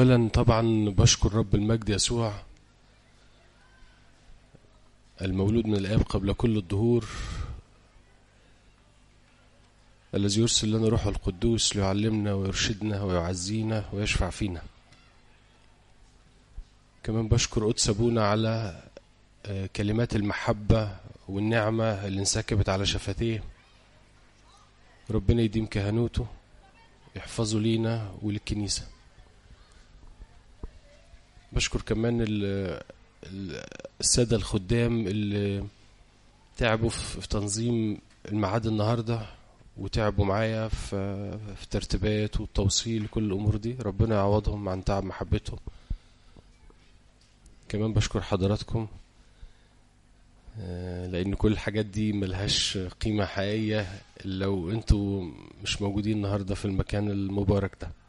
أولا طبعا بشكر رب المجد يسوع المولود من الآب قبل كل الدهور الذي يرسل لنا روحه القدوس ليعلمنا ويرشدنا ويعزينا ويشفع فينا كمان بشكر قدس أبونا على كلمات المحبة والنعمة اللي انسكبت على شفتيه ربنا يديم كهنوته يحفظه لينا وللكنيسة بشكر كمان السادة الخدام اللي تعبوا في تنظيم الميعاد النهاردة وتعبوا معايا في في الترتيبات والتوصيل كل الأمور دي ربنا يعوضهم عن تعب محبتهم كمان بشكر حضراتكم لأن كل الحاجات دي ملهاش قيمة حقيقية لو انتوا مش موجودين النهاردة في المكان المبارك ده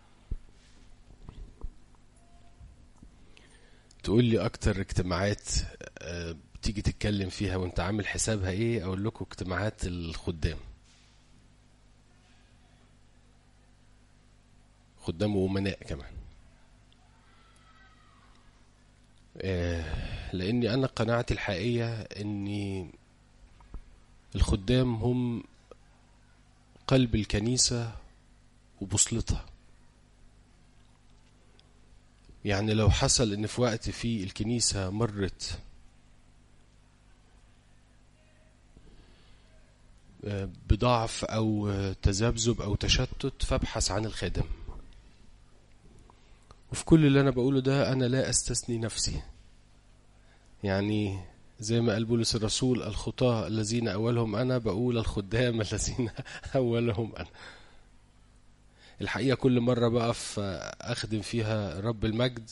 تقول لي أكتر اجتماعات بتيجي تتكلم فيها وانت عامل حسابها ايه أقول لكم اجتماعات الخدام خدام وأمناء كمان لأني أنا قناعتي الحقيقية أني الخدام هم قلب الكنيسة وبوصلتها يعني لو حصل ان في وقت في الكنيسة مرت بضعف او تذبذب او تشتت فابحث عن الخادم وفي كل اللي انا بقوله ده انا لا استثني نفسي يعني زي ما قال بولس الرسول الخطاة الذين أولهم أنا بقول الخدام الذين أولهم أنا الحقيقة كل مرة بقف أخدم فيها رب المجد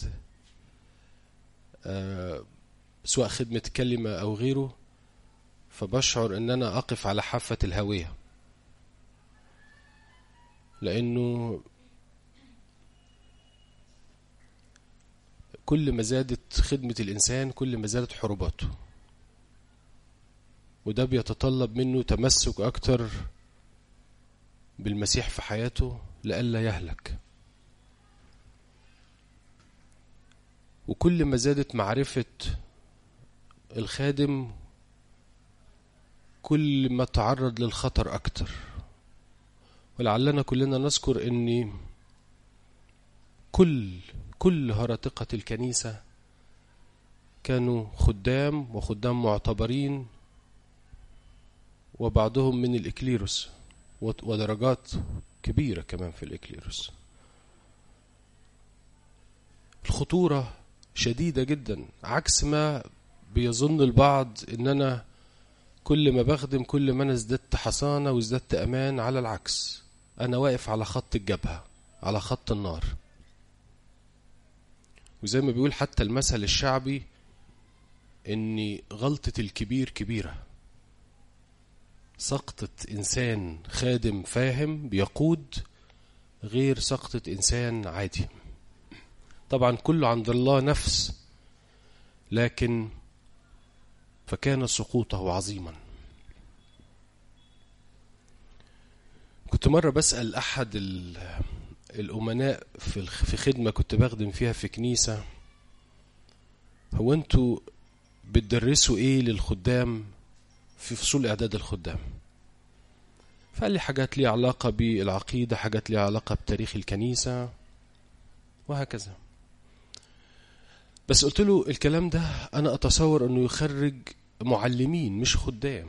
سواء خدمة كلمة أو غيره فبشعر أن أنا أقف على حافة الهوية لأنه كل ما زادت خدمة الإنسان كل ما زادت حروباته وده بيتطلب منه تمسك أكتر بالمسيح في حياته لئلا يهلك وكل ما زادت معرفة الخادم كل ما تعرض للخطر أكتر ولعلنا كلنا نذكر أن كل كل هرطقة الكنيسة كانوا خدام وخدام معتبرين وبعضهم من الإكليروس ودرجات كبيرة كمان في الإكليروس الخطورة شديدة جدا عكس ما بيظن البعض ان انا كل ما بخدم كل ما انا ازددت حصانة وازددت امان على العكس انا واقف على خط الجبهة على خط النار وزي ما بيقول حتى المثل الشعبي ان غلطة الكبير كبيرة سقطة انسان خادم فاهم بيقود غير سقطة انسان عادي طبعا كله عند الله نفس لكن فكان سقوطه عظيما كنت مرة بسأل أحد الأمناء في في خدمة كنت بخدم فيها في كنيسة هو أنتوا بتدرسوا إيه للخدام في فصول إعداد الخدام فقال لي حاجات ليها علاقة بالعقيدة حاجات ليها علاقة بتاريخ الكنيسة وهكذا بس قلت له الكلام ده أنا أتصور أنه يخرج معلمين مش خدام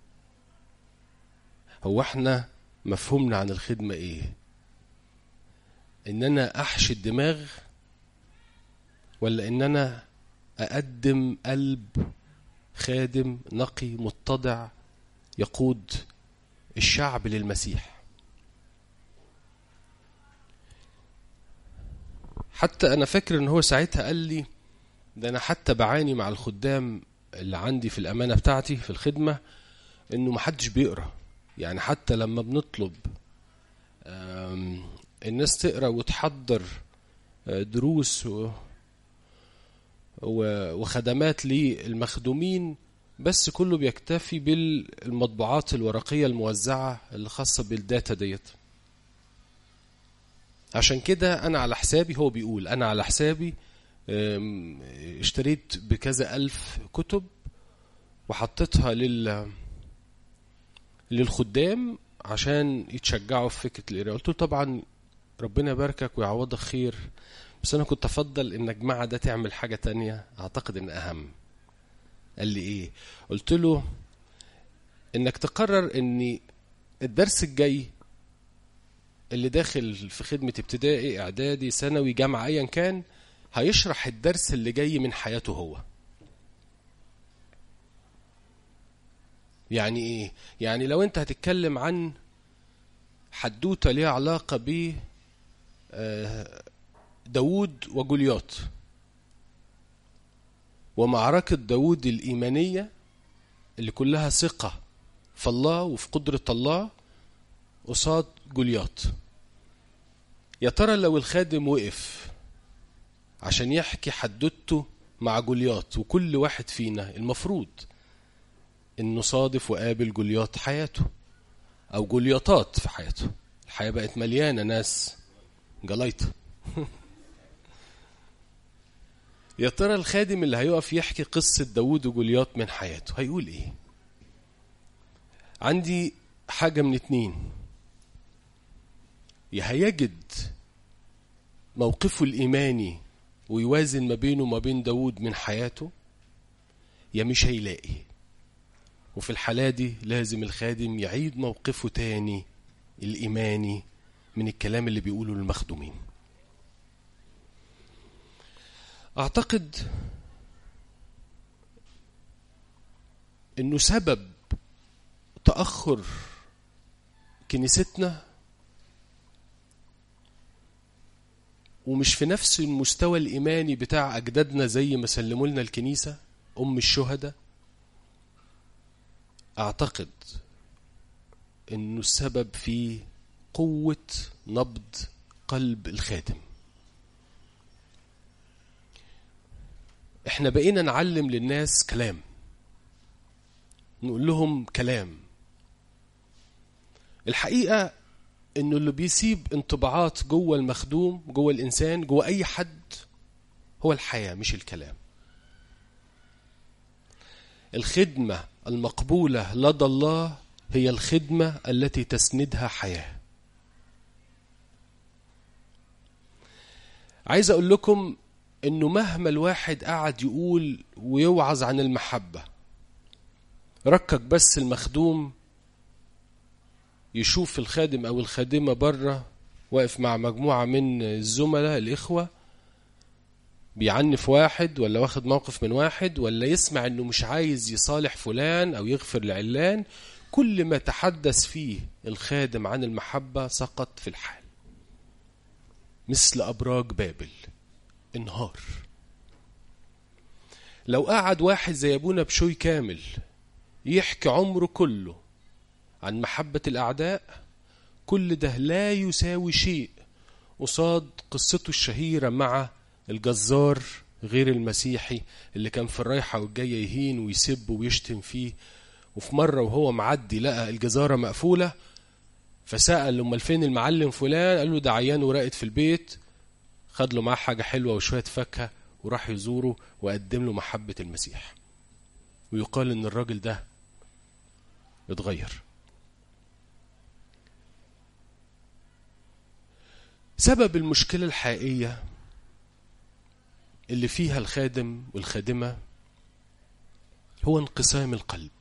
هو احنا مفهومنا عن الخدمة ايه ان انا احشي الدماغ ولا ان انا اقدم قلب خادم نقي متضع يقود الشعب للمسيح حتى انا فاكر ان هو ساعتها قال لي ده انا حتى بعاني مع الخدام اللي عندي في الامانه بتاعتي في الخدمه انه محدش بيقرا يعني حتى لما بنطلب الناس تقرا وتحضر دروس وخدمات للمخدومين بس كله بيكتفي بالمطبوعات الورقيه الموزعه اللي خاصه بالداتا ديت عشان كده انا على حسابي هو بيقول انا على حسابي اشتريت بكذا الف كتب وحطيتها لل للخدام عشان يتشجعوا في فكره القراءه قلت له طبعا ربنا يباركك ويعوضك خير بس انا كنت افضل انك مع ده تعمل حاجه تانية اعتقد ان اهم قال لي ايه قلت له انك تقرر ان الدرس الجاي اللي داخل في خدمة ابتدائي اعدادي ثانوي جامعة ايا كان هيشرح الدرس اللي جاي من حياته هو يعني ايه يعني لو انت هتتكلم عن حدوته ليها علاقة ب داود وجوليات ومعركة داود الإيمانية اللي كلها ثقة في الله وفي قدرة الله قصاد جوليات يا ترى لو الخادم وقف عشان يحكي حدوته مع جوليات وكل واحد فينا المفروض انه صادف وقابل جوليات حياته او جولياطات في حياته الحياة بقت مليانة ناس جلايطة يا ترى الخادم اللي هيقف يحكي قصة داوود وجوليات من حياته هيقول ايه عندي حاجة من اتنين يا هيجد موقفه الإيماني ويوازن ما بينه وما بين داود من حياته يا مش هيلاقي وفي الحالة دي لازم الخادم يعيد موقفه تاني الإيماني من الكلام اللي بيقوله المخدومين أعتقد إنه سبب تأخر كنيستنا ومش في نفس المستوى الإيماني بتاع أجدادنا زي ما سلموا لنا الكنيسة أم الشهداء أعتقد إنه السبب في قوة نبض قلب الخادم احنا بقينا نعلم للناس كلام نقول لهم كلام الحقيقة انه اللي بيسيب انطباعات جوه المخدوم جوه الانسان جوه اي حد هو الحياة مش الكلام الخدمة المقبولة لدى الله هي الخدمة التي تسندها حياة عايز اقول لكم انه مهما الواحد قعد يقول ويوعظ عن المحبة ركك بس المخدوم يشوف الخادم او الخادمة بره واقف مع مجموعة من الزملاء الإخوة بيعنف واحد ولا واخد موقف من واحد ولا يسمع انه مش عايز يصالح فلان او يغفر لعلان كل ما تحدث فيه الخادم عن المحبة سقط في الحال مثل أبراج بابل انهار لو قعد واحد زي ابونا بشوي كامل يحكي عمره كله عن محبة الأعداء كل ده لا يساوي شيء قصاد قصته الشهيرة مع الجزار غير المسيحي اللي كان في الرايحة والجاية يهين ويسب ويشتم فيه وفي مرة وهو معدي لقى الجزارة مقفولة فسأل امال فين المعلم فلان قال له ده عيان وراقد في البيت خد له معاه حاجة حلوة وشوية فاكهة وراح يزوره وقدم له محبة المسيح ويقال ان الراجل ده اتغير سبب المشكلة الحقيقية اللي فيها الخادم والخادمة هو انقسام القلب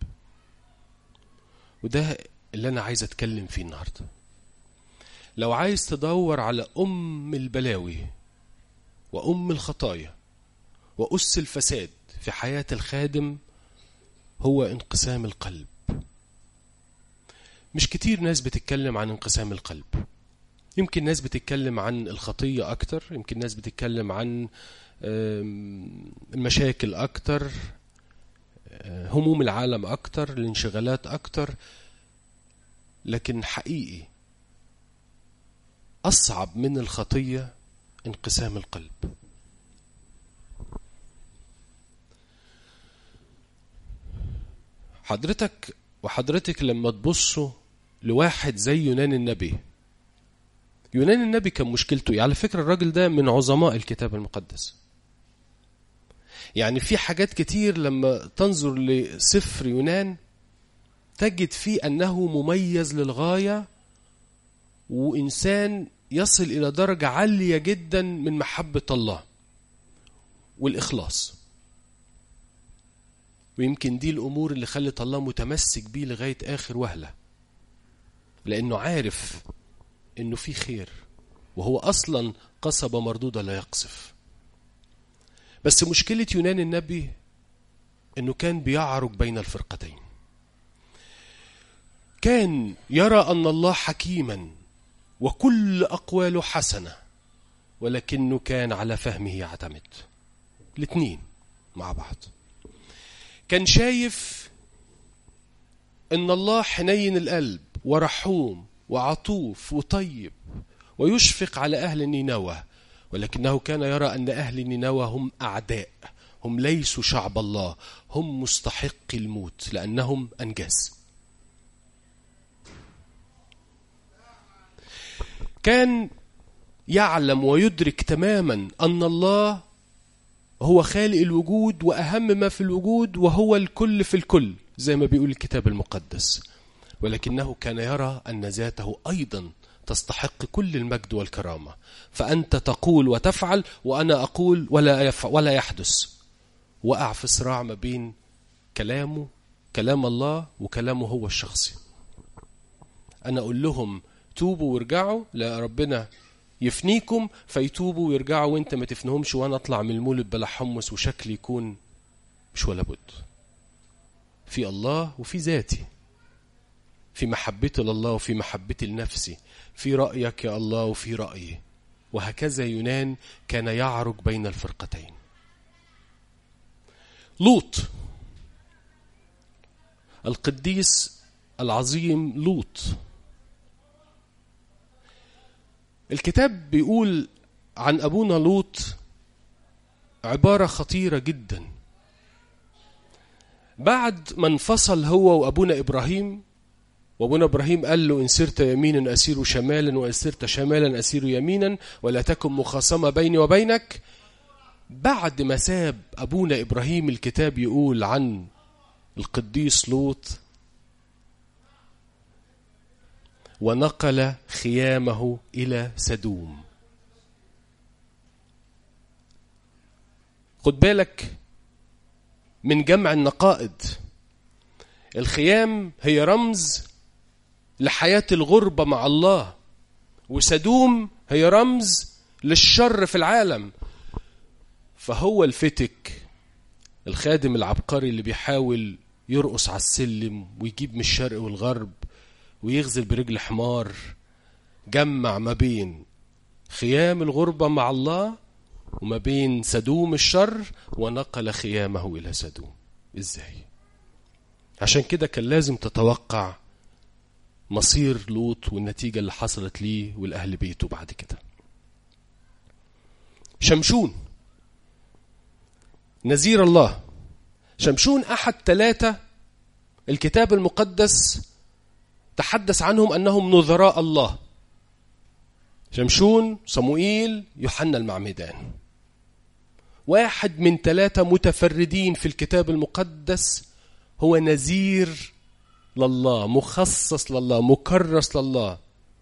وده اللي أنا عايز أتكلم فيه النهاردة لو عايز تدور على أم البلاوي وأم الخطايا وأس الفساد في حياة الخادم هو انقسام القلب مش كتير ناس بتتكلم عن انقسام القلب يمكن ناس بتتكلم عن الخطية أكتر يمكن ناس بتتكلم عن المشاكل أكتر هموم العالم أكتر الانشغالات أكتر لكن حقيقي أصعب من الخطية انقسام القلب حضرتك وحضرتك لما تبصوا لواحد زي يونان النبي يونان النبي كان مشكلته ايه على فكرة الراجل ده من عظماء الكتاب المقدس يعني في حاجات كتير لما تنظر لسفر يونان تجد فيه أنه مميز للغاية وإنسان يصل إلى درجة عالية جدا من محبة الله والإخلاص ويمكن دي الأمور اللي خلت الله متمسك بيه لغاية آخر وهلة لأنه عارف إنه في خير وهو أصلا قصبة مردودة لا يقصف بس مشكلة يونان النبي إنه كان بيعرج بين الفرقتين كان يرى أن الله حكيما وكل أقواله حسنة ولكنه كان على فهمه يعتمد الاثنين مع بعض كان شايف ان الله حنين القلب ورحوم وعطوف وطيب ويشفق على اهل نينوى ولكنه كان يرى ان اهل نينوى هم اعداء هم ليسوا شعب الله هم مستحقي الموت لانهم انجاز كان يعلم ويدرك تماما ان الله هو خالق الوجود واهم ما في الوجود وهو الكل في الكل زي ما بيقول الكتاب المقدس ولكنه كان يرى ان ذاته ايضا تستحق كل المجد والكرامه فانت تقول وتفعل وانا اقول ولا يفعل ولا يحدث وقع في صراع ما بين كلامه كلام الله وكلامه هو الشخصي انا اقول لهم توبوا وارجعوا لا ربنا يفنيكم فيتوبوا ويرجعوا وانت ما تفنهمش وانا اطلع من المولد بلا حمص وشكلي يكون مش ولا بد في الله وفي ذاتي في محبتي لله وفي محبتي لنفسي في رأيك يا الله وفي رأيي وهكذا يونان كان يعرج بين الفرقتين لوط القديس العظيم لوط الكتاب بيقول عن أبونا لوط عبارة خطيرة جدا بعد ما انفصل هو وأبونا إبراهيم وأبونا إبراهيم قال له إن سرت يمينا أسير شمالا وإن سرت شمالا أسير يمينا ولا تكن مخاصمة بيني وبينك بعد ما ساب أبونا إبراهيم الكتاب يقول عن القديس لوط ونقل خيامه إلى سدوم خد بالك من جمع النقائد الخيام هي رمز لحياة الغربة مع الله وسدوم هي رمز للشر في العالم فهو الفتك الخادم العبقري اللي بيحاول يرقص على السلم ويجيب من الشرق والغرب ويغزل برجل حمار جمع ما بين خيام الغربة مع الله وما بين سدوم الشر ونقل خيامه إلى سدوم إزاي عشان كده كان لازم تتوقع مصير لوط والنتيجة اللي حصلت ليه والأهل بيته بعد كده شمشون نذير الله شمشون أحد ثلاثة الكتاب المقدس تحدث عنهم أنهم نذراء الله شمشون صموئيل يوحنا المعمدان واحد من ثلاثة متفردين في الكتاب المقدس هو نذير لله مخصص لله مكرس لله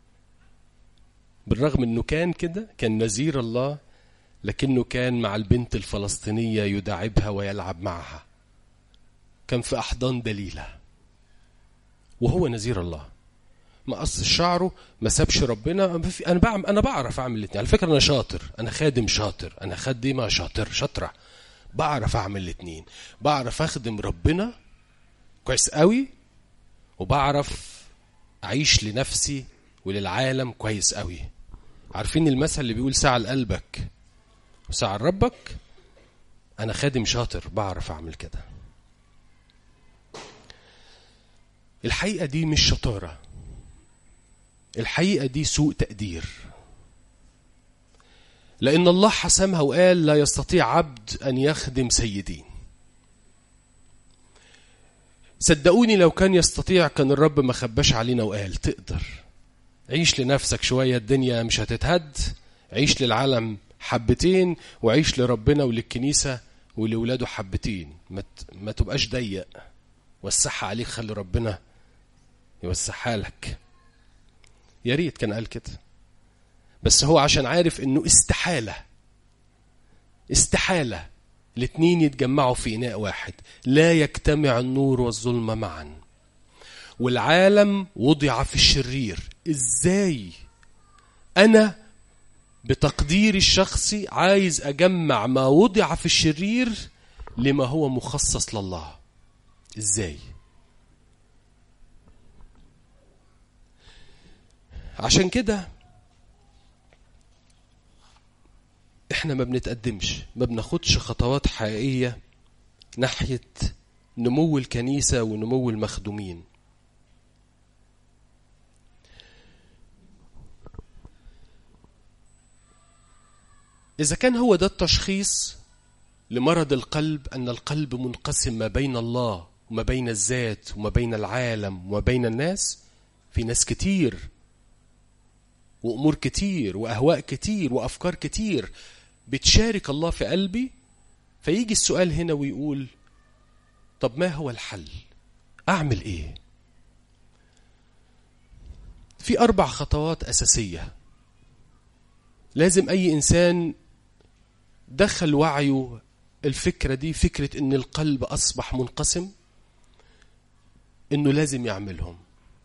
بالرغم انه كان كده كان نذير الله لكنه كان مع البنت الفلسطينية يداعبها ويلعب معها كان في أحضان دليلة وهو نذير الله ما قص شعره ما سابش ربنا انا بعمل انا بعرف اعمل الاثنين على فكره انا شاطر انا خادم شاطر انا خادمه شاطر شاطره بعرف اعمل الاثنين بعرف اخدم ربنا كويس قوي وبعرف اعيش لنفسي وللعالم كويس قوي عارفين المثل اللي بيقول ساعة لقلبك وساعة لربك انا خادم شاطر بعرف اعمل كده الحقيقة دي مش شطارة الحقيقة دي سوء تقدير لأن الله حسمها وقال لا يستطيع عبد أن يخدم سيدين صدقوني لو كان يستطيع كان الرب ما خباش علينا وقال تقدر عيش لنفسك شوية الدنيا مش هتتهد عيش للعالم حبتين وعيش لربنا وللكنيسة ولولاده حبتين ما, ما تبقاش ضيق وسعها عليك خلي ربنا يوسعها لك يا ريت كان قال كده بس هو عشان عارف انه استحالة استحالة الاتنين يتجمعوا في إناء واحد لا يجتمع النور والظلمة معا والعالم وضع في الشرير ازاي انا بتقديري الشخصي عايز اجمع ما وضع في الشرير لما هو مخصص لله ازاي عشان كده احنا ما بنتقدمش ما بناخدش خطوات حقيقية ناحية نمو الكنيسة ونمو المخدومين إذا كان هو ده التشخيص لمرض القلب أن القلب منقسم ما بين الله وما بين الذات وما بين العالم وما بين الناس في ناس كتير وأمور كتير وأهواء كتير وأفكار كتير بتشارك الله في قلبي فيجي السؤال هنا ويقول طب ما هو الحل أعمل إيه في أربع خطوات أساسية لازم أي إنسان دخل وعيه الفكرة دي فكرة إن القلب أصبح منقسم إنه لازم يعملهم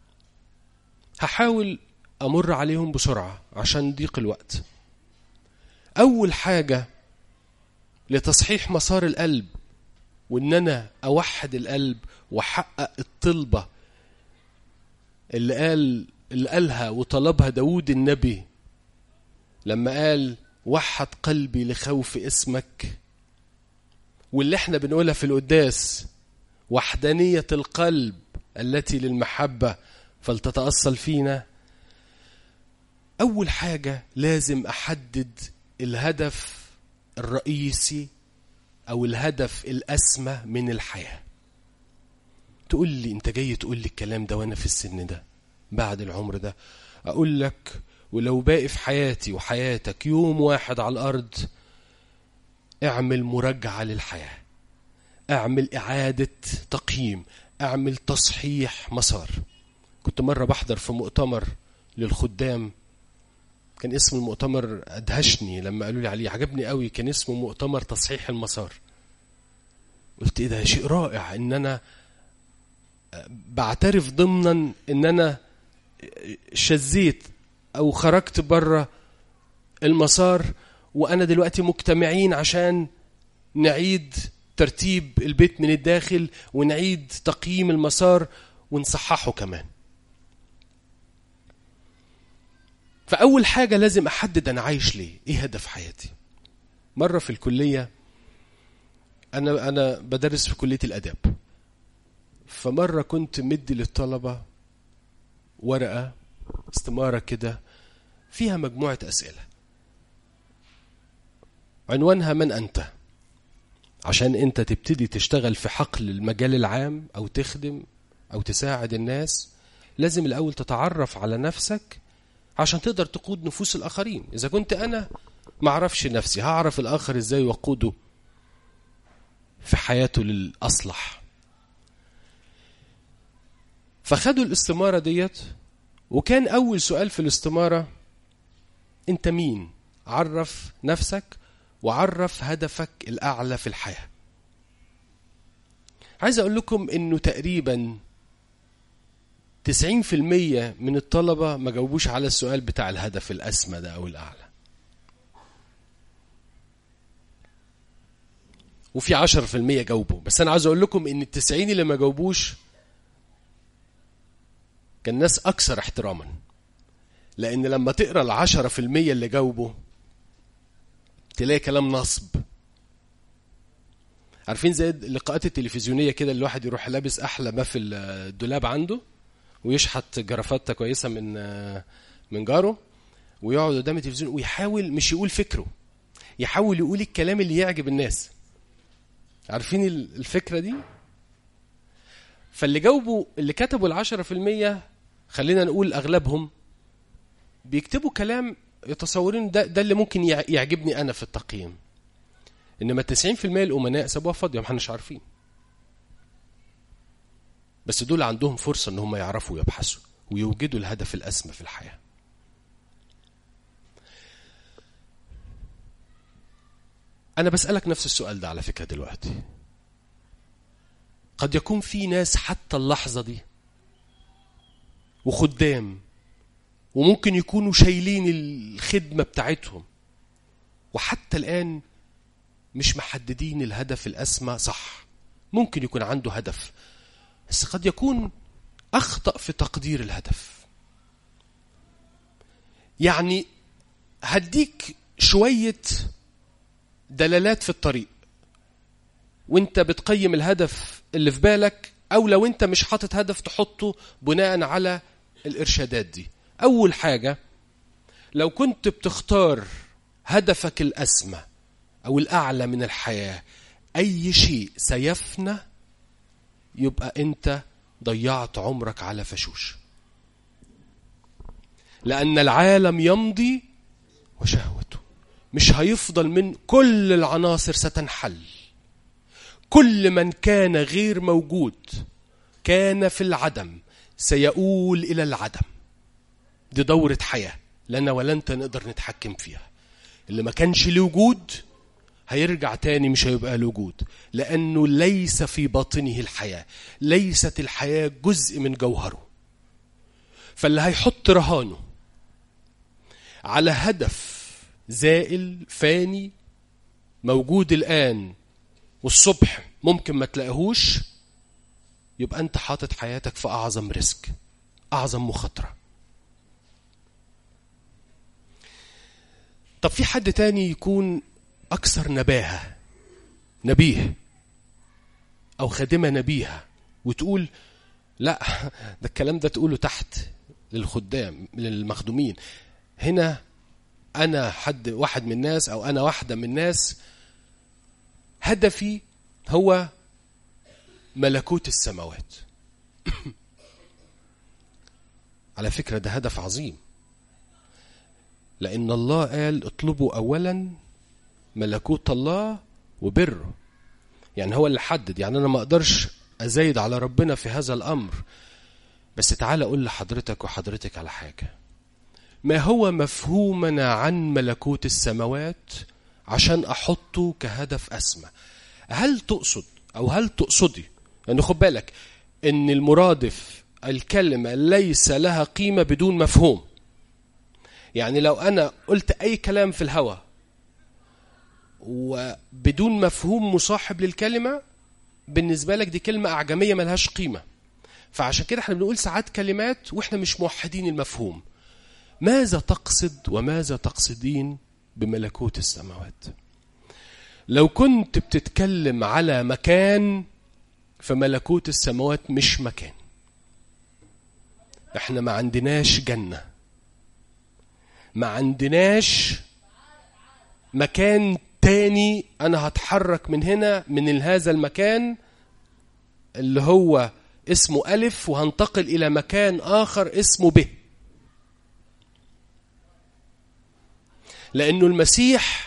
هحاول أمر عليهم بسرعة عشان ضيق الوقت أول حاجة لتصحيح مسار القلب وإن أنا أوحد القلب وأحقق الطلبة اللي قال اللي قالها وطلبها داود النبي لما قال وحد قلبي لخوف اسمك واللي احنا بنقولها في القداس وحدانية القلب التي للمحبة فلتتأصل فينا أول حاجة لازم أحدد الهدف الرئيسي أو الهدف الأسمى من الحياة تقول لي أنت جاي تقول لي الكلام ده وأنا في السن ده بعد العمر ده أقول لك ولو باقي في حياتي وحياتك يوم واحد على الأرض اعمل مراجعة للحياة اعمل إعادة تقييم اعمل تصحيح مسار كنت مرة بحضر في مؤتمر للخدام كان اسم المؤتمر أدهشني لما قالوا لي عليه عجبني قوي كان اسمه مؤتمر تصحيح المسار قلت ايه ده شيء رائع ان انا بعترف ضمنا ان انا شزيت او خرجت بره المسار وانا دلوقتي مجتمعين عشان نعيد ترتيب البيت من الداخل ونعيد تقييم المسار ونصححه كمان فاول حاجه لازم احدد انا عايش ليه ايه هدف حياتي مره في الكليه انا انا بدرس في كليه الاداب فمره كنت مدي للطلبه ورقه استماره كده فيها مجموعه اسئله عنوانها من انت عشان انت تبتدي تشتغل في حقل المجال العام او تخدم او تساعد الناس لازم الاول تتعرف على نفسك عشان تقدر تقود نفوس الاخرين اذا كنت انا ما اعرفش نفسي هعرف الاخر ازاي واقوده في حياته للاصلح فخدوا الاستماره ديت وكان اول سؤال في الاستماره انت مين عرف نفسك وعرف هدفك الاعلى في الحياه عايز اقول لكم انه تقريبا 90% من الطلبة ما جاوبوش على السؤال بتاع الهدف الأسمى ده أو الأعلى وفي 10% جاوبوا بس أنا عايز أقول لكم إن التسعين اللي ما جاوبوش كان ناس أكثر احتراما لأن لما تقرأ العشرة في المية اللي جاوبوا تلاقي كلام نصب عارفين زي اللقاءات التلفزيونية كده الواحد يروح لابس أحلى ما في الدولاب عنده ويشحت جرافته كويسه من من جاره ويقعد قدام التلفزيون ويحاول مش يقول فكره يحاول يقول الكلام اللي يعجب الناس عارفين الفكره دي فاللي جاوبوا اللي كتبوا العشرة في المية خلينا نقول أغلبهم بيكتبوا كلام يتصورون ده ده اللي ممكن يع- يعجبني انا في التقييم انما 90% الامناء سابوها فاضيه ما احناش عارفين بس دول عندهم فرصه ان هم يعرفوا ويبحثوا ويوجدوا الهدف الاسمى في الحياه انا بسالك نفس السؤال ده على فكره دلوقتي قد يكون في ناس حتى اللحظه دي وخدام وممكن يكونوا شايلين الخدمه بتاعتهم وحتى الان مش محددين الهدف الاسمى صح ممكن يكون عنده هدف بس قد يكون اخطا في تقدير الهدف يعني هديك شويه دلالات في الطريق وانت بتقيم الهدف اللي في بالك او لو انت مش حاطط هدف تحطه بناء على الارشادات دي اول حاجه لو كنت بتختار هدفك الاسمى او الاعلى من الحياه اي شيء سيفنى يبقى انت ضيعت عمرك على فشوش لان العالم يمضي وشهوته مش هيفضل من كل العناصر ستنحل كل من كان غير موجود كان في العدم سيؤول الى العدم دي دورة حياة لنا ولا انت نقدر نتحكم فيها اللي ما كانش له وجود هيرجع تاني مش هيبقى له وجود لأنه ليس في باطنه الحياة ليست الحياة جزء من جوهره فاللي هيحط رهانه على هدف زائل فاني موجود الآن والصبح ممكن ما تلاقيهوش يبقى انت حاطط حياتك في أعظم ريسك أعظم مخاطرة طب في حد تاني يكون أكثر نباهة نبيه أو خادمة نبيهة وتقول لا ده الكلام ده تقوله تحت للخدام للمخدومين هنا أنا حد واحد من الناس أو أنا واحدة من الناس هدفي هو ملكوت السماوات على فكرة ده هدف عظيم لأن الله قال اطلبوا أولا ملكوت الله وبره يعني هو اللي حدد يعني أنا ما أقدرش أزايد على ربنا في هذا الأمر بس تعالى أقول لحضرتك وحضرتك على حاجة ما هو مفهومنا عن ملكوت السماوات عشان أحطه كهدف أسمى هل تقصد أو هل تقصدي لأن يعني خد بالك إن المرادف الكلمة ليس لها قيمة بدون مفهوم يعني لو أنا قلت أي كلام في الهوى وبدون مفهوم مصاحب للكلمة بالنسبة لك دي كلمة أعجمية ملهاش قيمة فعشان كده احنا بنقول ساعات كلمات واحنا مش موحدين المفهوم ماذا تقصد وماذا تقصدين بملكوت السماوات لو كنت بتتكلم على مكان فملكوت السماوات مش مكان احنا ما عندناش جنة ما عندناش مكان تاني انا هتحرك من هنا من هذا المكان اللي هو اسمه ألف وهنتقل إلى مكان آخر اسمه ب لأنه المسيح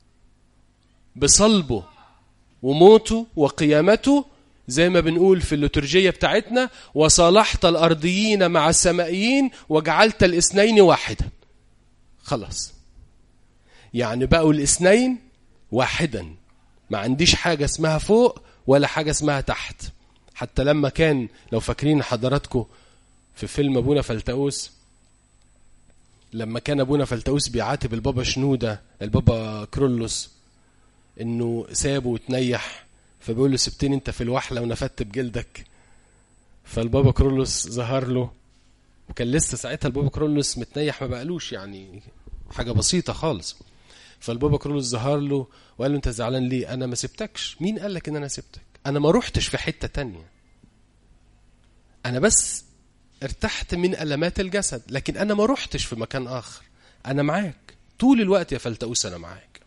بصلبه وموته وقيامته زي ما بنقول في الليتورجية بتاعتنا وصالحت الأرضيين مع السمائيين وجعلت الاثنين واحدا خلاص يعني بقوا الاثنين واحدا ما عنديش حاجة اسمها فوق ولا حاجة اسمها تحت حتى لما كان لو فاكرين حضراتكم في فيلم ابونا فلتأوس لما كان ابونا فلتأوس بيعاتب البابا شنودة البابا كرولوس انه سابه وتنيح فبيقول له سبتني انت في الوحله ونفدت بجلدك فالبابا كرولوس ظهر له وكان لسه ساعتها البابا كرولوس متنيح ما بقالوش يعني حاجه بسيطه خالص فالبابا كرولوس ظهر له وقال له انت زعلان ليه انا ما سبتكش مين قال لك ان انا سبتك انا ما روحتش في حته تانية انا بس ارتحت من المات الجسد لكن انا ما روحتش في مكان اخر انا معاك طول الوقت يا فلتؤوس انا معاك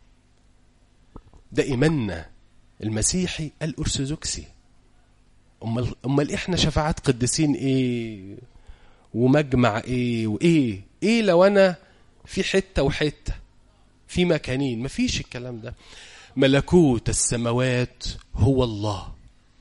ده ايماننا المسيحي الارثوذكسي امال امال احنا شفاعات قديسين ايه ومجمع ايه وايه ايه لو انا في حته وحته في مكانين مفيش الكلام ده ملكوت السماوات هو الله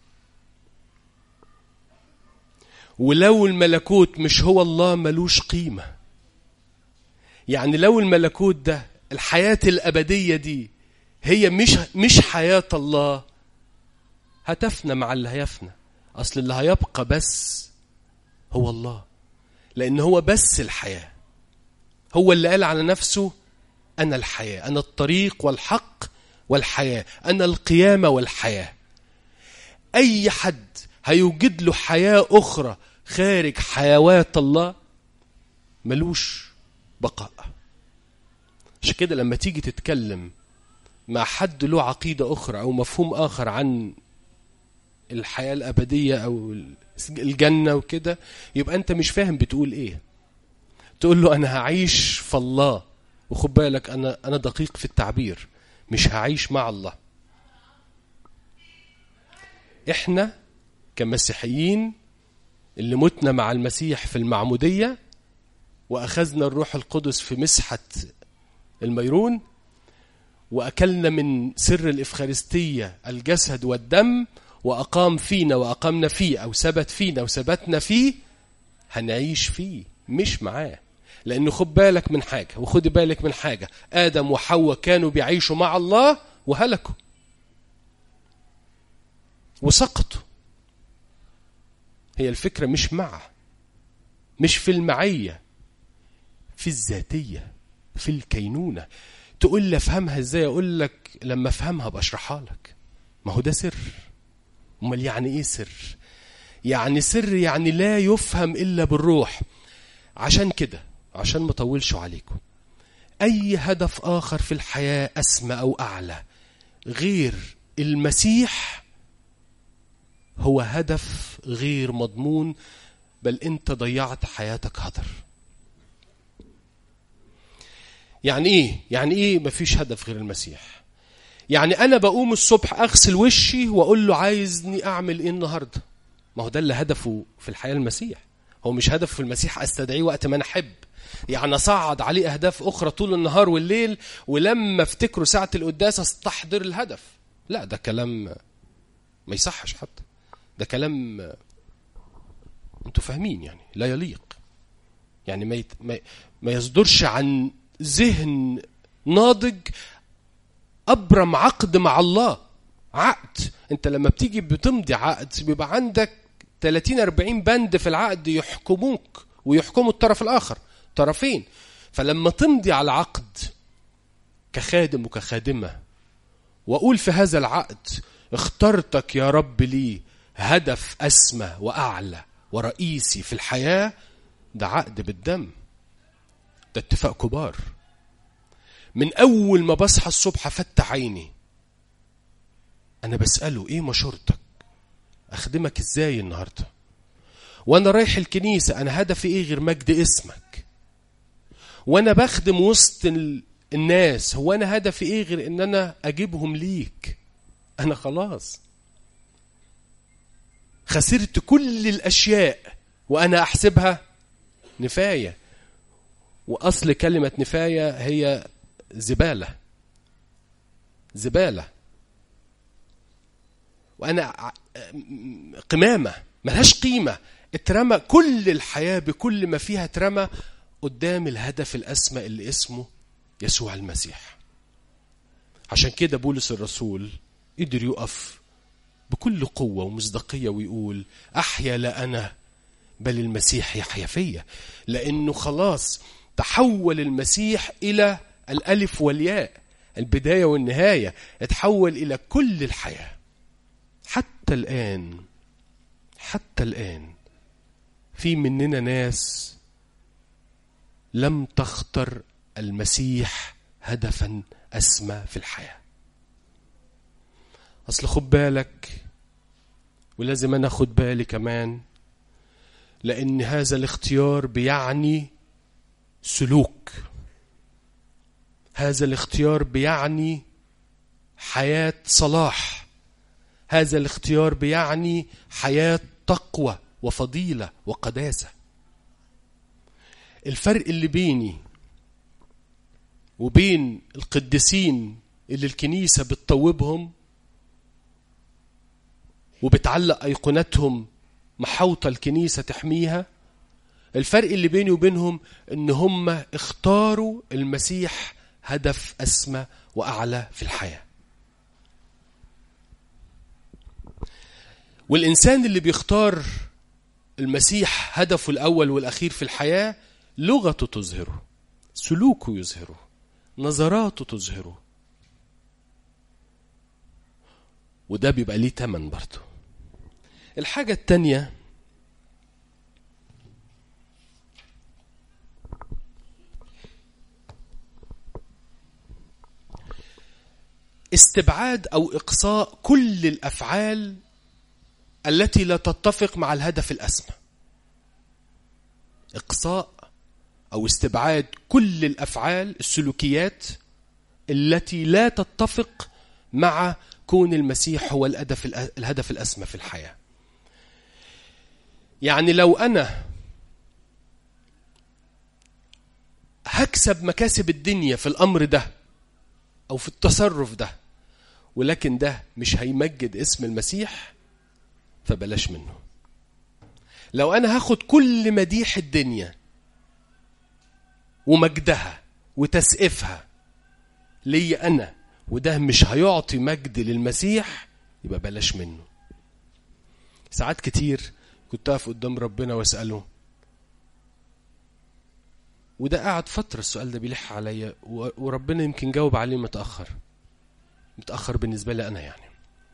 ولو الملكوت مش هو الله ملوش قيمة يعني لو الملكوت ده الحياة الأبدية دي هي مش مش حياة الله هتفنى مع اللي هيفنى أصل اللي هيبقى بس هو الله لأن هو بس الحياة هو اللي قال على نفسه أنا الحياة أنا الطريق والحق والحياة أنا القيامة والحياة أي حد هيوجد له حياة أخرى خارج حيوات الله ملوش بقاء عشان كده لما تيجي تتكلم مع حد له عقيدة أخرى أو مفهوم آخر عن الحياة الأبدية أو الجنة وكده يبقى أنت مش فاهم بتقول إيه تقول له أنا هعيش في الله وخد بالك أنا أنا دقيق في التعبير مش هعيش مع الله إحنا كمسيحيين اللي متنا مع المسيح في المعمودية وأخذنا الروح القدس في مسحة الميرون وأكلنا من سر الإفخارستية الجسد والدم وأقام فينا وأقامنا فيه أو ثبت فينا وثبتنا فيه هنعيش فيه مش معاه لأنه خد بالك من حاجة وخد بالك من حاجة آدم وحواء كانوا بيعيشوا مع الله وهلكوا وسقطوا هي الفكرة مش مع مش في المعية في الذاتية في الكينونة تقول لي افهمها ازاي اقول لك لما افهمها بشرحها لك ما هو ده سر امال يعني ايه سر يعني سر يعني لا يفهم الا بالروح عشان كده عشان ما اطولش عليكم اي هدف اخر في الحياه اسمى او اعلى غير المسيح هو هدف غير مضمون بل انت ضيعت حياتك هدر يعني ايه يعني ايه مفيش هدف غير المسيح يعني انا بقوم الصبح اغسل وشي واقول له عايزني اعمل ايه النهارده ما هو ده اللي هدفه في الحياه المسيح هو مش هدف في المسيح استدعيه وقت ما انا احب يعني اصعد عليه اهداف اخرى طول النهار والليل ولما افتكره ساعه القداس استحضر الهدف لا ده كلام ما يصحش حتى ده كلام انتوا فاهمين يعني لا يليق يعني ما يت... ما, ما يصدرش عن ذهن ناضج ابرم عقد مع الله عقد انت لما بتيجي بتمضي عقد بيبقى عندك 30 40 بند في العقد يحكموك ويحكموا الطرف الاخر طرفين فلما تمضي على عقد كخادم وكخادمه واقول في هذا العقد اخترتك يا رب لي هدف اسمى واعلى ورئيسي في الحياه ده عقد بالدم ده اتفاق كبار من اول ما بصحى الصبح افتح عيني انا بساله ايه مشورتك اخدمك ازاي النهارده وانا رايح الكنيسه انا هدفي ايه غير مجد اسمك وانا بخدم وسط الناس هو انا هدفي ايه غير ان انا اجيبهم ليك انا خلاص خسرت كل الاشياء وانا احسبها نفايه واصل كلمه نفايه هي زباله زباله وانا قمامه ملهاش قيمه اترمى كل الحياه بكل ما فيها اترمى قدام الهدف الاسمى اللي اسمه يسوع المسيح عشان كده بولس الرسول قدر يقف بكل قوة ومصداقية ويقول أحيا لا أنا بل المسيح يحيا فيا لأنه خلاص تحول المسيح إلى الألف والياء البداية والنهاية اتحول إلى كل الحياة حتى الآن حتى الآن في مننا ناس لم تختر المسيح هدفا أسمى في الحياة أصل خد بالك ولازم أنا أخد بالي كمان لأن هذا الاختيار بيعني سلوك هذا الاختيار بيعني حياة صلاح هذا الاختيار بيعني حياة تقوى وفضيلة وقداسة الفرق اللي بيني وبين القديسين اللي الكنيسة بتطوبهم وبتعلق أيقونتهم محوطة الكنيسة تحميها الفرق اللي بيني وبينهم ان هم اختاروا المسيح هدف اسمى واعلى في الحياه والانسان اللي بيختار المسيح هدفه الاول والاخير في الحياه لغته تظهره سلوكه يظهره نظراته تظهره وده بيبقى ليه تمن برضه الحاجة التانية استبعاد او اقصاء كل الافعال التي لا تتفق مع الهدف الاسمى اقصاء او استبعاد كل الافعال السلوكيات التي لا تتفق مع كون المسيح هو الهدف الهدف الاسمى في الحياه يعني لو انا هكسب مكاسب الدنيا في الامر ده او في التصرف ده ولكن ده مش هيمجد اسم المسيح فبلاش منه لو انا هاخد كل مديح الدنيا ومجدها وتسقيفها ليا انا وده مش هيعطي مجد للمسيح يبقى بلاش منه ساعات كتير كنت اقف قدام ربنا واساله وده قعد فترة السؤال ده بيلح عليا وربنا يمكن جاوب عليه متأخر متأخر بالنسبة لي أنا يعني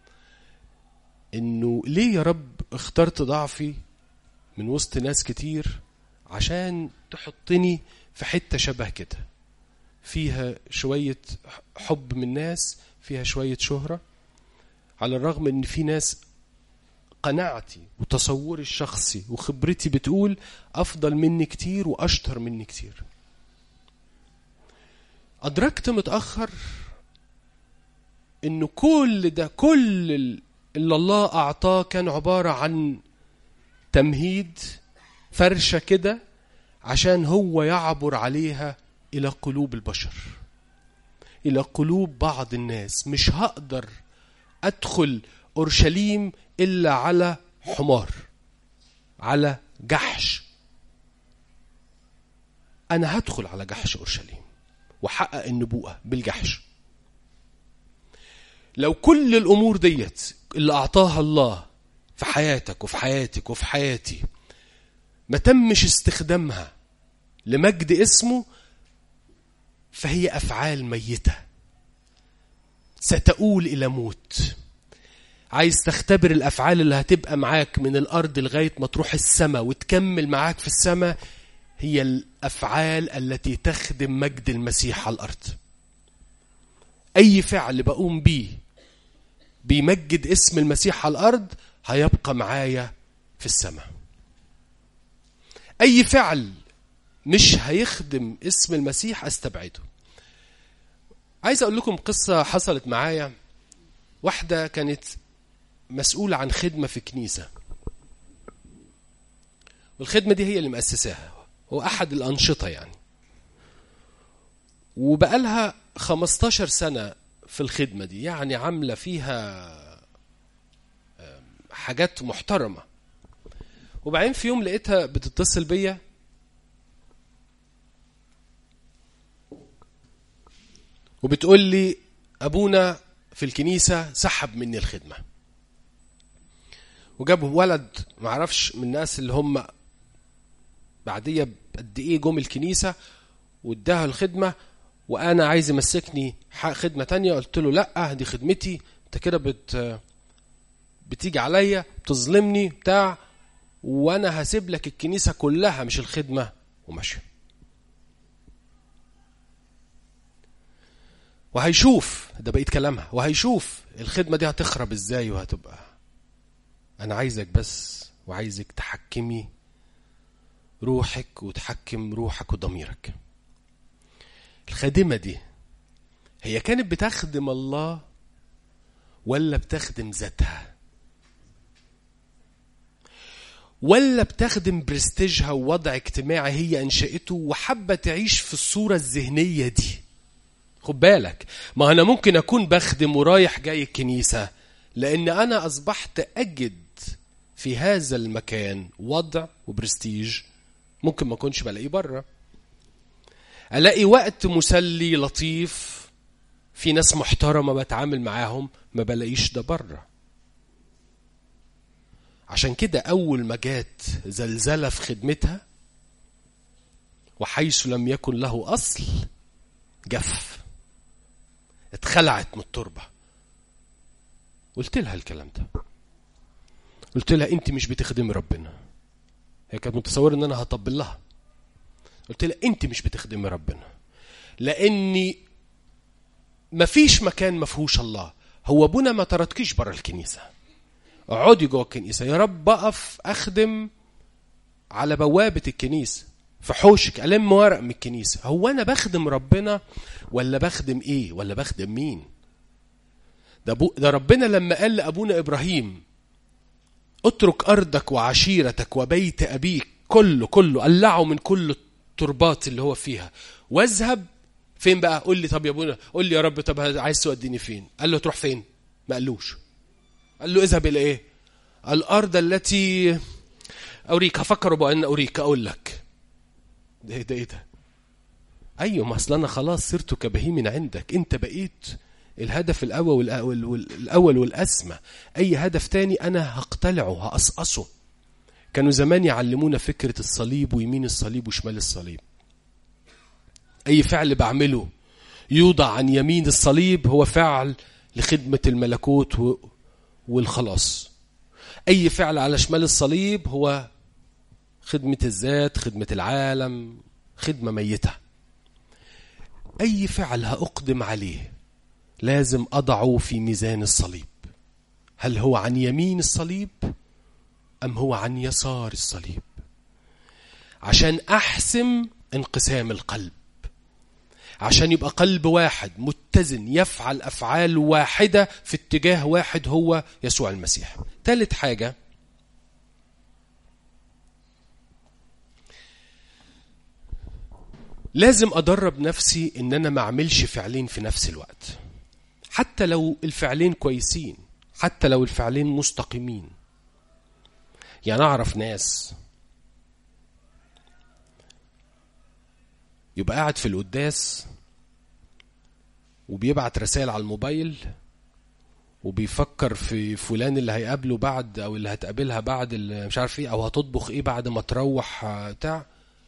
إنه ليه يا رب اخترت ضعفي من وسط ناس كتير عشان تحطني في حتة شبه كده فيها شوية حب من الناس فيها شوية شهرة على الرغم إن في ناس قناعتي وتصوري الشخصي وخبرتي بتقول أفضل مني كتير وأشطر مني كتير أدركت متأخر إنه كل ده كل اللي الله أعطاه كان عبارة عن تمهيد فرشة كده عشان هو يعبر عليها إلى قلوب البشر إلى قلوب بعض الناس مش هقدر أدخل أورشليم إلا على حمار على جحش أنا هدخل على جحش أورشليم وحقق النبوءة بالجحش لو كل الأمور ديت اللي أعطاها الله في حياتك وفي حياتك وفي حياتي ما تمش استخدامها لمجد اسمه فهي أفعال ميتة ستؤول إلى موت عايز تختبر الافعال اللي هتبقى معاك من الارض لغايه ما تروح السماء وتكمل معاك في السماء هي الافعال التي تخدم مجد المسيح على الارض اي فعل بقوم بيه بيمجد اسم المسيح على الارض هيبقى معايا في السماء اي فعل مش هيخدم اسم المسيح استبعده عايز اقول لكم قصه حصلت معايا واحده كانت مسؤولة عن خدمة في كنيسة والخدمة دي هي اللي مؤسساها هو أحد الأنشطة يعني وبقالها 15 سنة في الخدمة دي يعني عاملة فيها حاجات محترمة وبعدين في يوم لقيتها بتتصل بيا وبتقول لي أبونا في الكنيسة سحب مني الخدمة وجابوا ولد معرفش من الناس اللي هم بعديه قد ايه جم الكنيسه واداها الخدمه وانا عايز يمسكني خدمه تانية قلت له لا دي خدمتي انت كده بت بتيجي عليا بتظلمني بتاع وانا هسيب لك الكنيسه كلها مش الخدمه وماشي وهيشوف ده بقيت كلامها وهيشوف الخدمه دي هتخرب ازاي وهتبقى أنا عايزك بس وعايزك تحكمي روحك وتحكم روحك وضميرك الخادمة دي هي كانت بتخدم الله ولا بتخدم ذاتها ولا بتخدم برستيجها ووضع اجتماعي هي انشأته وحابة تعيش في الصورة الذهنية دي خد بالك ما انا ممكن اكون بخدم ورايح جاي الكنيسة لان انا اصبحت اجد في هذا المكان وضع وبرستيج ممكن ما اكونش بلاقيه بره الاقي وقت مسلي لطيف في ناس محترمه بتعامل معاهم ما بلاقيش ده بره عشان كده اول ما جات زلزله في خدمتها وحيث لم يكن له اصل جف اتخلعت من التربه قلت لها الكلام ده قلت لها انت مش بتخدمي ربنا هي كانت متصوره ان انا هطبل لها قلت لها انت مش بتخدمي ربنا لاني مفيش مكان مفهوش الله هو ابونا ما طردكيش بره الكنيسه اقعدي جوه الكنيسه يا رب اقف اخدم على بوابه الكنيسه في حوشك الم ورق من الكنيسه هو انا بخدم ربنا ولا بخدم ايه ولا بخدم مين ده, بو ده ربنا لما قال لابونا ابراهيم اترك ارضك وعشيرتك وبيت ابيك كله كله قلعه من كل التربات اللي هو فيها واذهب فين بقى قول لي طب يا ابونا قول لي يا رب طب عايز توديني فين قال له تروح فين ما قالوش قال له اذهب الى ايه الارض التي اوريك هفكر بان اوريك اقول لك ده ايه ده ايه ده ايوه ما اصل انا خلاص صرت كبهيم عندك انت بقيت الهدف الاول والاول والاسمى اي هدف تاني انا هقتلعه هقصقصه كانوا زمان يعلمونا فكره الصليب ويمين الصليب وشمال الصليب اي فعل بعمله يوضع عن يمين الصليب هو فعل لخدمه الملكوت والخلاص اي فعل على شمال الصليب هو خدمه الذات خدمه العالم خدمه ميته اي فعل هاقدم عليه لازم اضعه في ميزان الصليب هل هو عن يمين الصليب ام هو عن يسار الصليب عشان احسم انقسام القلب عشان يبقى قلب واحد متزن يفعل افعال واحده في اتجاه واحد هو يسوع المسيح ثالث حاجه لازم ادرب نفسي ان انا ما اعملش فعلين في نفس الوقت حتى لو الفعلين كويسين حتى لو الفعلين مستقيمين يعني اعرف ناس يبقى قاعد في القداس وبيبعت رسائل على الموبايل وبيفكر في فلان اللي هيقابله بعد او اللي هتقابلها بعد اللي مش عارف ايه او هتطبخ ايه بعد ما تروح بتاع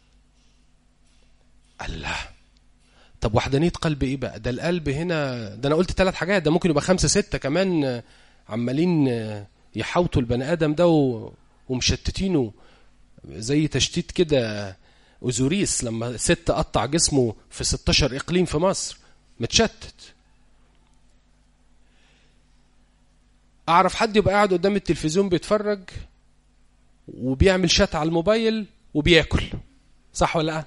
الله طب وحدانية قلب ايه بقى ده القلب هنا ده انا قلت ثلاث حاجات ده ممكن يبقى خمسة ستة كمان عمالين يحوطوا البني ادم ده ومشتتينه زي تشتيت كده اوزوريس لما ست قطع جسمه في 16 اقليم في مصر متشتت اعرف حد يبقى قاعد قدام التلفزيون بيتفرج وبيعمل شات على الموبايل وبياكل صح ولا لا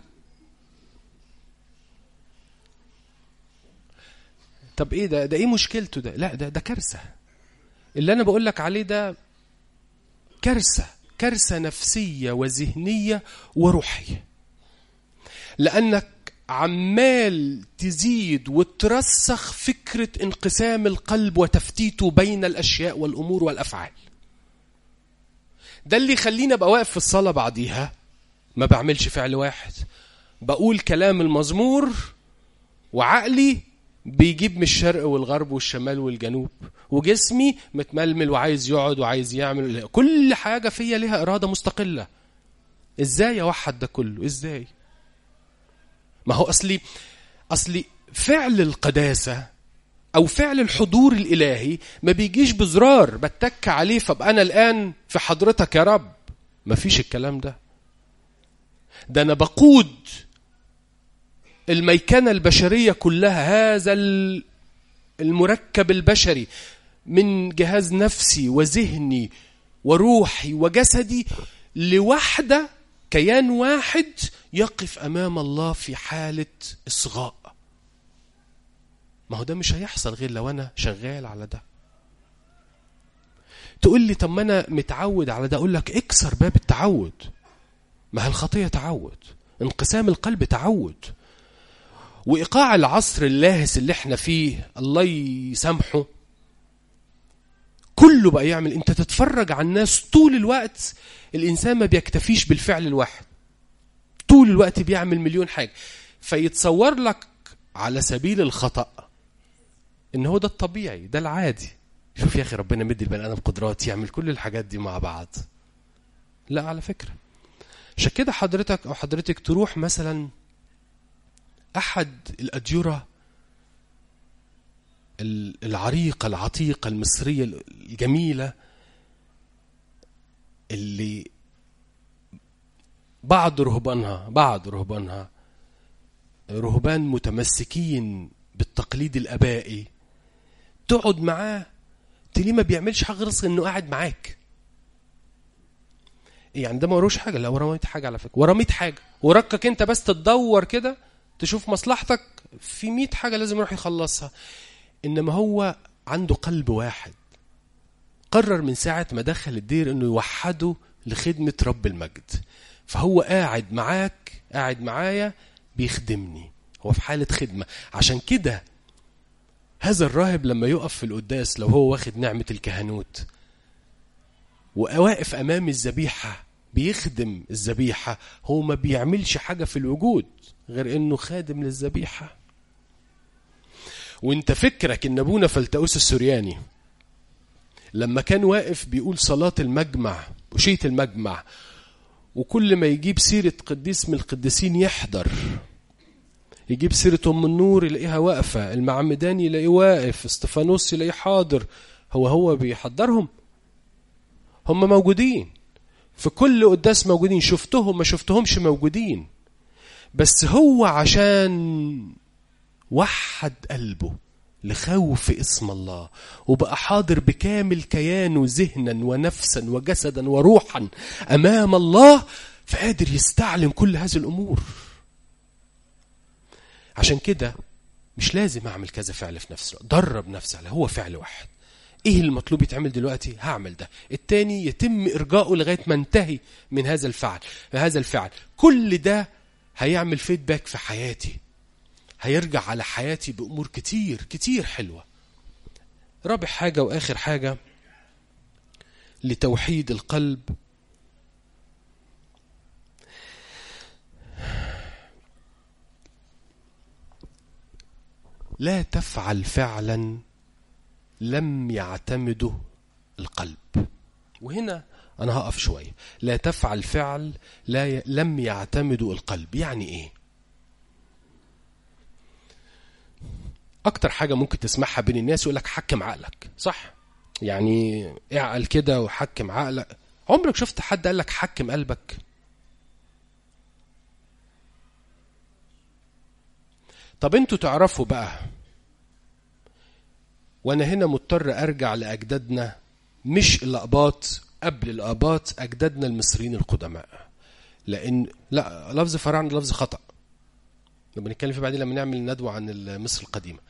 طب ايه ده ده ايه مشكلته ده لا ده ده كارثه اللي انا بقول لك عليه ده كارثه كارثه نفسيه وذهنيه وروحيه لانك عمال تزيد وترسخ فكره انقسام القلب وتفتيته بين الاشياء والامور والافعال ده اللي يخليني ابقى واقف في الصلاه بعديها ما بعملش فعل واحد بقول كلام المزمور وعقلي بيجيب من الشرق والغرب والشمال والجنوب وجسمي متململ وعايز يقعد وعايز يعمل كل حاجة فيا لها إرادة مستقلة إزاي أوحد ده كله إزاي ما هو أصلي أصلي فعل القداسة أو فعل الحضور الإلهي ما بيجيش بزرار بتك عليه فابقى أنا الآن في حضرتك يا رب ما فيش الكلام ده ده أنا بقود الميكنة البشرية كلها هذا المركب البشري من جهاز نفسي وذهني وروحي وجسدي لوحدة كيان واحد يقف أمام الله في حالة إصغاء ما هو ده مش هيحصل غير لو أنا شغال على ده تقول لي طب ما انا متعود على ده اقول لك اكسر باب التعود ما هي الخطيه تعود انقسام القلب تعود وايقاع العصر اللاهس اللي احنا فيه الله يسامحه كله بقى يعمل انت تتفرج على الناس طول الوقت الانسان ما بيكتفيش بالفعل الواحد طول الوقت بيعمل مليون حاجه فيتصور لك على سبيل الخطا ان هو ده الطبيعي ده العادي شوف يا اخي ربنا مدي البني ادم قدرات يعمل كل الحاجات دي مع بعض لا على فكره عشان كده حضرتك او حضرتك تروح مثلا احد الاديره العريقه العتيقه المصريه الجميله اللي بعض رهبانها بعض رهبانها رهبان متمسكين بالتقليد الابائي تقعد معاه تلاقيه ما بيعملش حاجه غير انه قاعد معاك يعني ده ما وروش حاجه لا وراه 100 حاجه على فكره وراه 100 حاجه وركك انت بس تدور كده تشوف مصلحتك في 100 حاجه لازم يروح يخلصها انما هو عنده قلب واحد قرر من ساعه ما دخل الدير انه يوحده لخدمه رب المجد فهو قاعد معاك قاعد معايا بيخدمني هو في حاله خدمه عشان كده هذا الراهب لما يقف في القداس لو هو واخد نعمه الكهنوت وواقف امام الذبيحه بيخدم الذبيحه هو ما بيعملش حاجه في الوجود غير انه خادم للذبيحه وانت فكرك ان ابونا فلتؤوس السورياني لما كان واقف بيقول صلاة المجمع وشية المجمع وكل ما يجيب سيرة قديس من القديسين يحضر يجيب سيرة أم النور يلاقيها واقفة المعمداني يلاقيه واقف استفانوس يلاقيه حاضر هو هو بيحضرهم هم موجودين في كل قداس موجودين شفتهم ما شفتهمش موجودين بس هو عشان وحد قلبه لخوف اسم الله وبقى حاضر بكامل كيانه ذهنا ونفسا وجسدا وروحا امام الله فقادر يستعلم كل هذه الامور عشان كده مش لازم اعمل كذا فعل في نفس الوقت درب نفسي على هو فعل واحد ايه المطلوب يتعمل دلوقتي هعمل ده التاني يتم ارجاؤه لغايه ما انتهي من هذا الفعل هذا الفعل كل ده هيعمل فيدباك في حياتي هيرجع على حياتي بامور كتير كتير حلوه رابع حاجه واخر حاجه لتوحيد القلب لا تفعل فعلا لم يعتمده القلب وهنا انا هقف شويه لا تفعل فعل لا ي... لم يعتمده القلب يعني ايه اكتر حاجه ممكن تسمعها بين الناس يقول لك حكم عقلك صح يعني اعقل كده وحكم عقلك عمرك شفت حد قال لك حكم قلبك طب انتوا تعرفوا بقى وانا هنا مضطر ارجع لاجدادنا مش الاباط قبل الاباط اجدادنا المصريين القدماء لان لا لفظ فراعنه لفظ خطا لما نتكلم فيه بعدين لما نعمل ندوه عن مصر القديمه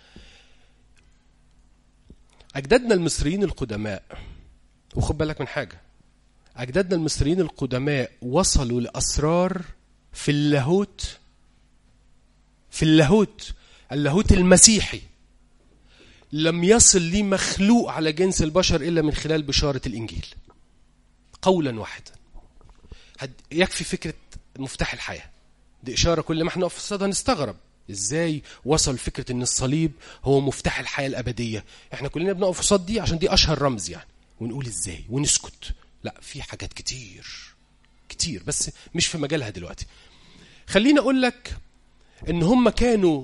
اجدادنا المصريين القدماء وخد بالك من حاجه اجدادنا المصريين القدماء وصلوا لاسرار في اللاهوت في اللاهوت اللاهوت المسيحي لم يصل لي مخلوق على جنس البشر الا من خلال بشاره الانجيل قولا واحدا يكفي فكره مفتاح الحياه دي اشاره كل ما احنا نقف في الصدى نستغرب ازاي وصل فكره ان الصليب هو مفتاح الحياه الابديه احنا كلنا بنقف قصاد دي عشان دي اشهر رمز يعني ونقول ازاي ونسكت لا في حاجات كتير كتير بس مش في مجالها دلوقتي خليني اقول لك ان هم كانوا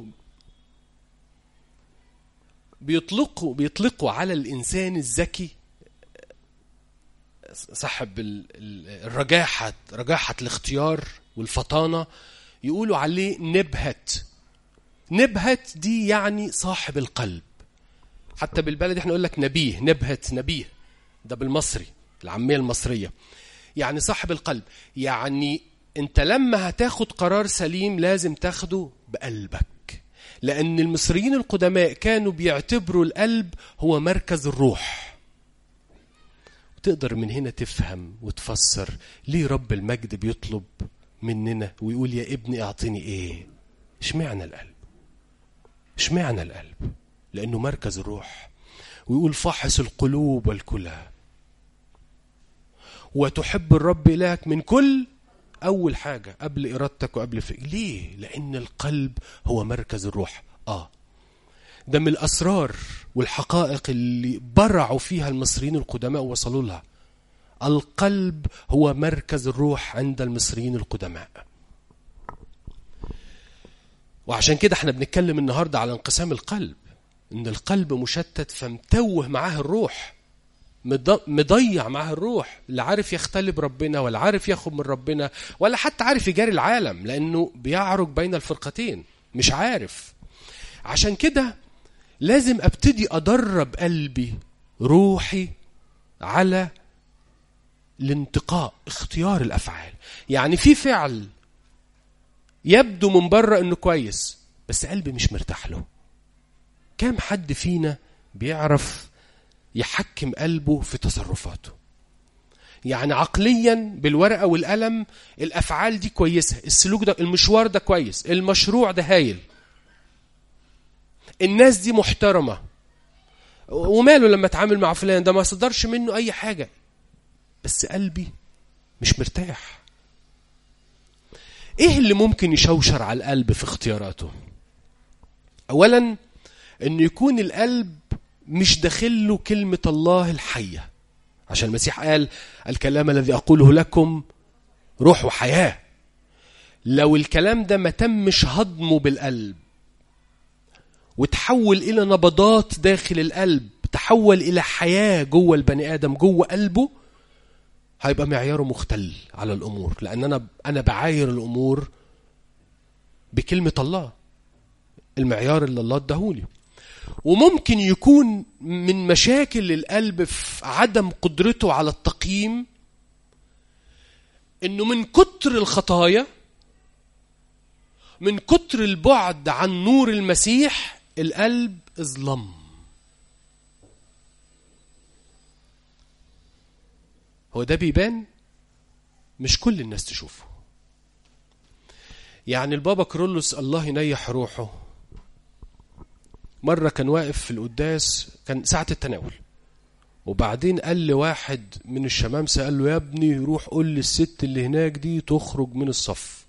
بيطلقوا بيطلقوا على الانسان الذكي صاحب الرجاحه رجاحه الاختيار والفطانه يقولوا عليه نبهت نبهت دي يعني صاحب القلب حتى بالبلد احنا نقول لك نبيه نبهت نبيه ده بالمصري العاميه المصريه يعني صاحب القلب يعني انت لما هتاخد قرار سليم لازم تاخده بقلبك لأن المصريين القدماء كانوا بيعتبروا القلب هو مركز الروح تقدر من هنا تفهم وتفسر ليه رب المجد بيطلب مننا ويقول يا ابني اعطيني ايه اشمعنى القلب اشمعنى القلب لانه مركز الروح ويقول فحص القلوب والكلى وتحب الرب إلهك من كل أول حاجة قبل إرادتك وقبل فكر ليه؟ لأن القلب هو مركز الروح آه ده من الأسرار والحقائق اللي برعوا فيها المصريين القدماء ووصلوا لها القلب هو مركز الروح عند المصريين القدماء وعشان كده احنا بنتكلم النهارده على انقسام القلب ان القلب مشتت فمتوه معاه الروح مضيع معاه الروح لا عارف يختلب ربنا ولا عارف ياخد من ربنا ولا حتى عارف يجاري العالم لانه بيعرج بين الفرقتين مش عارف عشان كده لازم ابتدي ادرب قلبي روحي على الانتقاء اختيار الافعال يعني في فعل يبدو من بره انه كويس بس قلبي مش مرتاح له كم حد فينا بيعرف يحكم قلبه في تصرفاته يعني عقليا بالورقة والقلم الأفعال دي كويسة السلوك ده المشوار ده كويس المشروع ده هايل الناس دي محترمة وماله لما اتعامل مع فلان ده ما صدرش منه أي حاجة بس قلبي مش مرتاح ايه اللي ممكن يشوشر على القلب في اختياراته اولا ان يكون القلب مش داخل له كلمة الله الحية عشان المسيح قال الكلام الذي أقوله لكم روح وحياة لو الكلام ده ما تمش هضمه بالقلب وتحول إلى نبضات داخل القلب تحول إلى حياة جوه البني آدم جوه قلبه هيبقى معياره مختل على الأمور لأن أنا أنا بعاير الأمور بكلمة الله المعيار اللي الله اداهولي وممكن يكون من مشاكل القلب في عدم قدرته على التقييم انه من كتر الخطايا من كتر البعد عن نور المسيح القلب اظلم هو ده بيبان مش كل الناس تشوفه يعني البابا كرولوس الله ينيح روحه مرة كان واقف في القداس كان ساعة التناول وبعدين قال لواحد من الشمامسة قال له يا ابني روح قول للست اللي هناك دي تخرج من الصف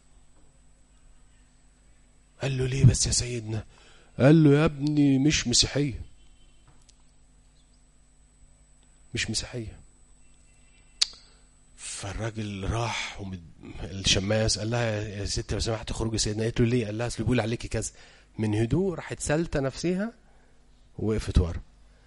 قال له ليه بس يا سيدنا قال له يا ابني مش مسيحية مش مسيحية فالراجل راح ومد... الشماس قال لها يا ست لو سمحت تخرجي سيدنا قالت له ليه قال لها اصل بيقول عليكي كذا من هدوء راحت سالته نفسها ووقفت ورا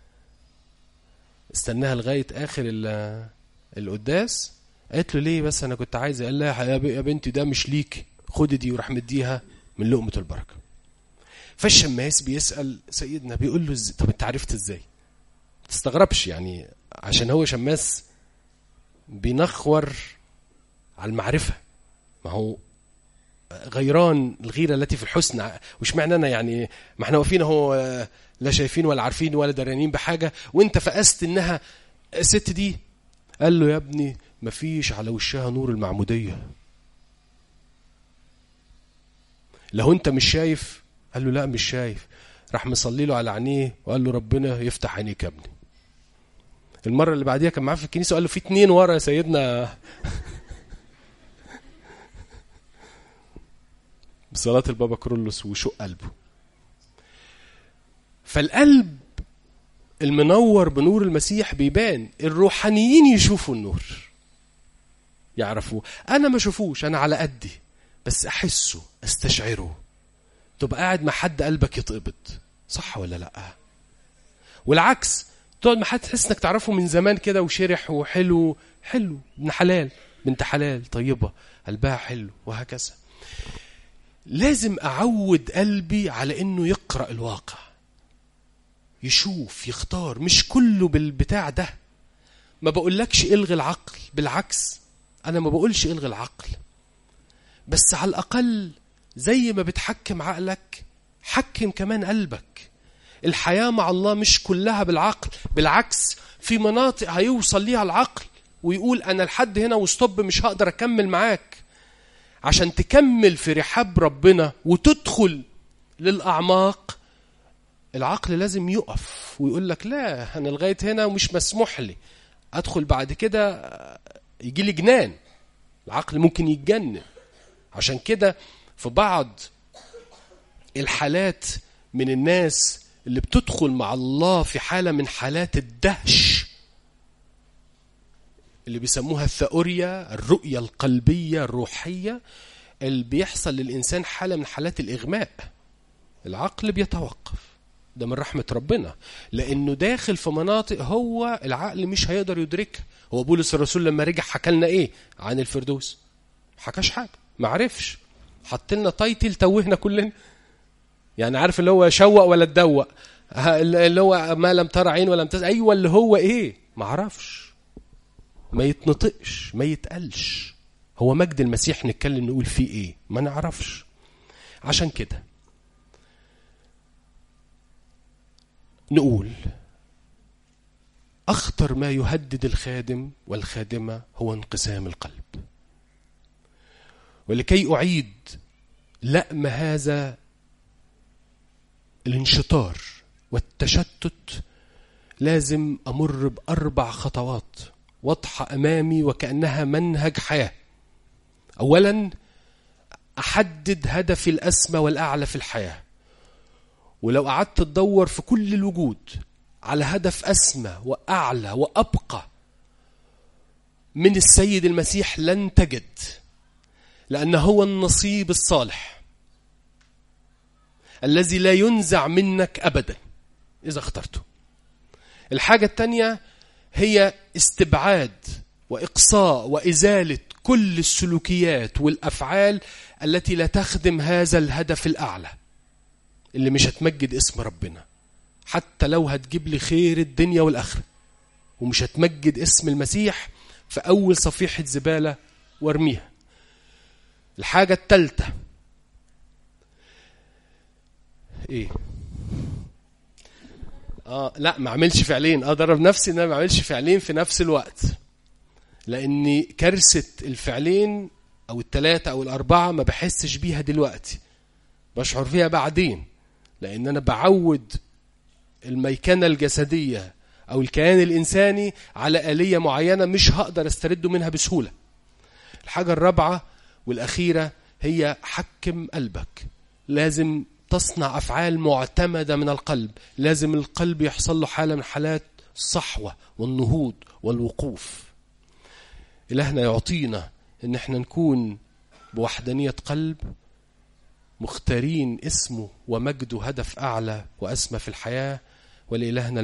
استناها لغايه اخر القداس قالت له ليه بس انا كنت عايزه قال لها يا بنتي ده مش ليك خدي دي وراح مديها من لقمه البركه فالشماس بيسال سيدنا بيقول له ازاي طب انت عرفت ازاي تستغربش يعني عشان هو شماس بينخور على المعرفه ما هو غيران الغيره التي في الحسن وش معنى انا يعني ما احنا واقفين اهو لا شايفين ولا عارفين ولا درانين بحاجه وانت فقست انها الست دي قال له يا ابني ما فيش على وشها نور المعموديه لو انت مش شايف قال له لا مش شايف راح مصلي له على عينيه وقال له ربنا يفتح عينيك يا ابني المره اللي بعديها كان معاه في الكنيسه وقال له في اتنين ورا يا سيدنا بصلاة البابا كرولوس وشق قلبه فالقلب المنور بنور المسيح بيبان الروحانيين يشوفوا النور يعرفوه انا ما اشوفوش انا على قدي بس احسه استشعره تبقى قاعد مع حد قلبك يتقبض صح ولا لا والعكس تقعد مع حد تحس انك تعرفه من زمان كده وشرح وحلو حلو ابن حلال بنت حلال طيبه قلبها حلو وهكذا لازم اعود قلبي على انه يقرا الواقع يشوف يختار مش كله بالبتاع ده ما بقولكش الغي العقل بالعكس انا ما بقولش الغي العقل بس على الاقل زي ما بتحكم عقلك حكم كمان قلبك الحياه مع الله مش كلها بالعقل بالعكس في مناطق هيوصل ليها العقل ويقول انا لحد هنا وستوب مش هقدر اكمل معاك عشان تكمل في رحاب ربنا وتدخل للاعماق العقل لازم يقف ويقول لك لا انا لغايه هنا ومش مسموح لي ادخل بعد كده يجي لي جنان العقل ممكن يتجنن عشان كده في بعض الحالات من الناس اللي بتدخل مع الله في حالة من حالات الدهش اللي بيسموها الثأوريا الرؤية القلبية الروحية اللي بيحصل للإنسان حالة من حالات الإغماء العقل بيتوقف ده من رحمة ربنا لأنه داخل في مناطق هو العقل مش هيقدر يدركها هو بولس الرسول لما رجع حكى لنا إيه عن الفردوس حكاش حاجة ما عرفش حط لنا تايتل توهنا كلنا يعني عارف اللي هو شوق ولا تدوق اللي هو ما لم ترى عين ولم تسمع ايوه اللي هو ايه ما عرفش ما يتنطقش ما يتقالش هو مجد المسيح نتكلم نقول فيه ايه ما نعرفش عشان كده نقول اخطر ما يهدد الخادم والخادمه هو انقسام القلب ولكي اعيد لأم هذا الانشطار والتشتت لازم امر باربع خطوات واضحه امامي وكانها منهج حياه اولا احدد هدفي الاسمى والاعلى في الحياه ولو قعدت تدور في كل الوجود على هدف اسمى واعلى وابقى من السيد المسيح لن تجد لان هو النصيب الصالح الذي لا ينزع منك ابدا اذا اخترته الحاجه الثانيه هي استبعاد واقصاء وازاله كل السلوكيات والافعال التي لا تخدم هذا الهدف الاعلى اللي مش هتمجد اسم ربنا حتى لو هتجيب لي خير الدنيا والاخره ومش هتمجد اسم المسيح في اول صفيحه زباله وارميها الحاجه الثالثه ايه اه لا ما اعملش فعلين اضرب نفسي ان انا ما اعملش فعلين في نفس الوقت لاني كارثه الفعلين او الثلاثه او الاربعه ما بحسش بيها دلوقتي بشعر فيها بعدين لان انا بعود الميكنه الجسديه او الكيان الانساني على اليه معينه مش هقدر استرده منها بسهوله الحاجه الرابعه والاخيره هي حكم قلبك لازم تصنع افعال معتمده من القلب لازم القلب يحصل له حاله من حالات الصحوه والنهوض والوقوف الهنا يعطينا ان احنا نكون بوحدانيه قلب مختارين اسمه ومجده هدف اعلى واسمى في الحياه ولالهنا